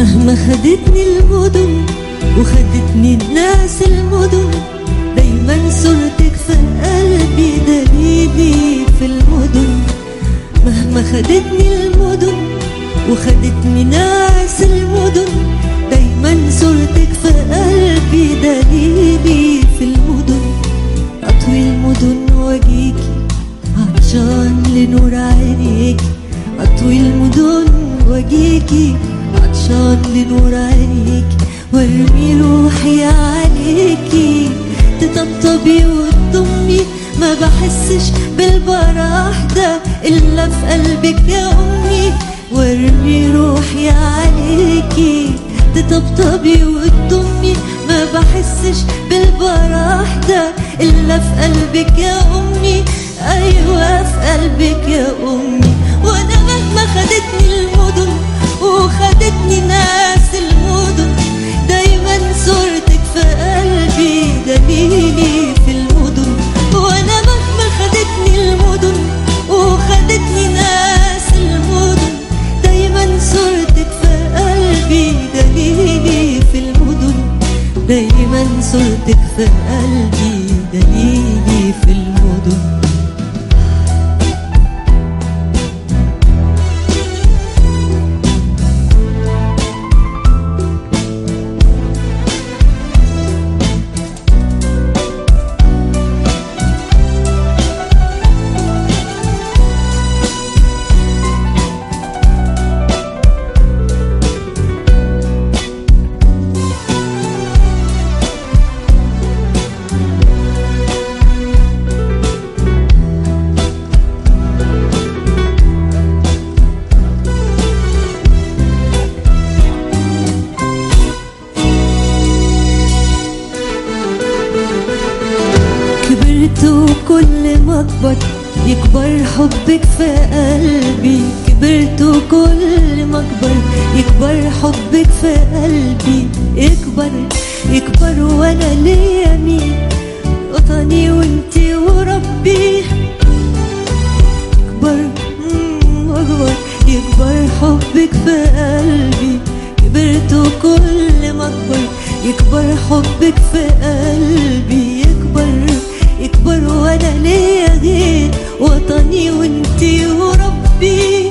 مهما خدتني المدن وخدتني الناس المدن دايما صورتك في قلبي دليلي في المدن مهما خدتني المدن وخدتني ناس المدن دايما صورتك في قلبي دليلي في المدن أطوي المدن واجيكي عطشان لنور عينيكي أطوي المدن واجيكي عطشان لنور عينيكي وارمي روحي عليكي تطبطبي وتضمي ما بحسش بالبراح ده إلا في قلبك يا أمي وارمي روحي عليكي تطبطبي وتضمي ما بحسش بالبراح ده إلا في قلبك يا أمي أيوة في قلبك يا أمي وأنا مهما خدتني المدن وخدتني ناس المدن دايما صورتك في قلبي دليلي في المدن وأنا مهما خدتني المدن وخدتني ناس المدن دايما صورتك في قلبي دليلي في المدن دايما صورتك في قلبي دليلي في المدن كبرت وكل ما اكبر يكبر حبك في قلبي كبرت وكل ما اكبر يكبر حبك في قلبي يكبر يكبر وانا ليا مين وطني وانتي وربي يكبر مم، واكبر يكبر حبك في قلبي كبرت وكل ما اكبر يكبر حبك في قلبي يكبر يكبر وانا ليا غير وطني وانتي وربي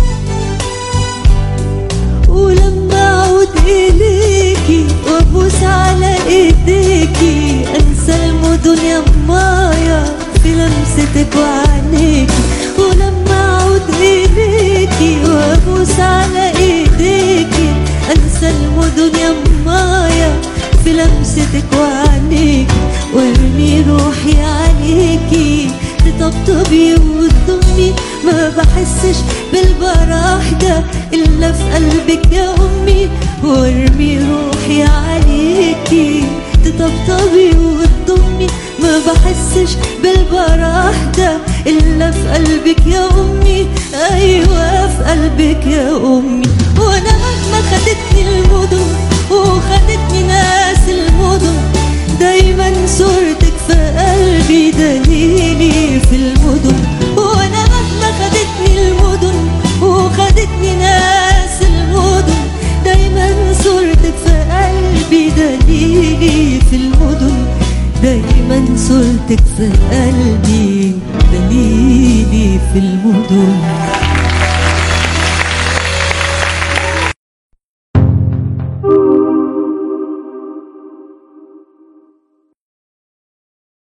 ولما اعود اليكي وابوس على ايديكي انسى المدن يا مايا في لمستك وعينيكي ولما اعود اليكي وابوس على ايديكي انسى المدن يا مايا في لمستك وعينيكي وارمي روحي عليكي تطبطبي وتضمي ما بحسش بالبراح ده الا في قلبك يا امي وارمي روحي عليكي تطبطبي وتضمي ما بحسش بالبراح ده الا في قلبك يا امي ايوه في قلبك يا امي وانا مهما خدتني المدن وخدتني ناس المدن دايما صورتك في قلبي دليلي في المدن وانا مهما خدتني المدن وخدتني ناس المدن دايما صورتك في قلبي دليلي في المدن دايما صورتك في قلبي دليلي في المدن